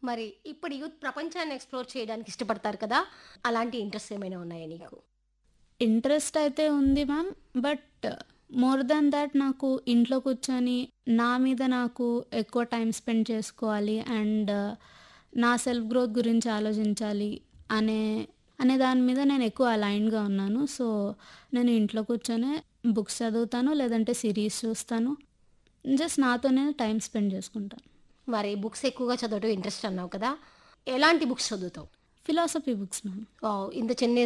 మరి ఇప్పుడు యూత్ ప్రపంచాన్ని ఎక్స్ప్లోర్ చేయడానికి ఇష్టపడతారు కదా అలాంటి ఇంట్రెస్ట్ ఏమైనా ఉన్నాయా నీకు ఇంట్రెస్ట్ అయితే ఉంది ma'am but more than that నాకు ఇంట్లో కూర్చొని నా మీద నాకు ఎక్కువ టైం స్పెండ్ చేసుకోవాలి అండ్ నా సెల్ఫ్ గ్రోత్ గురించి ఆలోచించాలి అనే అనే దాని మీద నేను ఎక్కువ అలైన్గా ఉన్నాను సో నేను ఇంట్లో కూర్చొని బుక్స్ చదువుతాను లేదంటే సిరీస్ చూస్తాను జస్ట్ నాతోనే టైం స్పెండ్ చేసుకుంటాను మరి బుక్స్ ఎక్కువగా చదవడం ఇంట్రెస్ట్ అన్నావు కదా ఎలాంటి బుక్స్ చదువుతావు ఫిలాసఫీ బుక్స్ మ్యామ్ ఓ, ఇంత చిన్న